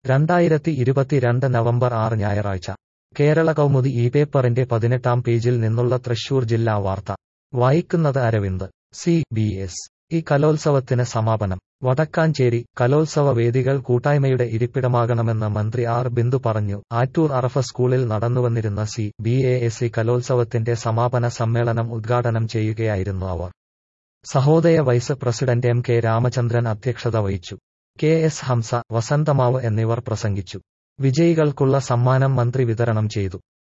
രണ്ടായിരത്തി ഇരുപത്തിരണ്ട് നവംബർ ആറ് ഞായറാഴ്ച കേരള കൗമുദി ഈ പേപ്പറിന്റെ പതിനെട്ടാം പേജിൽ നിന്നുള്ള തൃശൂർ ജില്ലാ വാർത്ത വായിക്കുന്നത് അരവിന്ദ് സി ബി എസ് ഈ കലോത്സവത്തിന് സമാപനം വടക്കാഞ്ചേരി കലോത്സവ വേദികൾ കൂട്ടായ്മയുടെ ഇരിപ്പിടമാകണമെന്ന് മന്ത്രി ആർ ബിന്ദു പറഞ്ഞു ആറ്റൂർ അറഫ സ്കൂളിൽ നടന്നുവന്നിരുന്ന സി ബി എ എസ് ഇ കലോത്സവത്തിന്റെ സമാപന സമ്മേളനം ഉദ്ഘാടനം ചെയ്യുകയായിരുന്നു അവർ Sahodaya vice president M K Ramachandran അധ്യക്ഷത വഹിച്ചു കെ എസ് ഹംസ വസന്തമാവ് എന്നിവർ പ്രസംഗിച്ചു വിജയികൾക്കുള്ള സമ്മാനം മന്ത്രി വിതരണം ചെയ്തു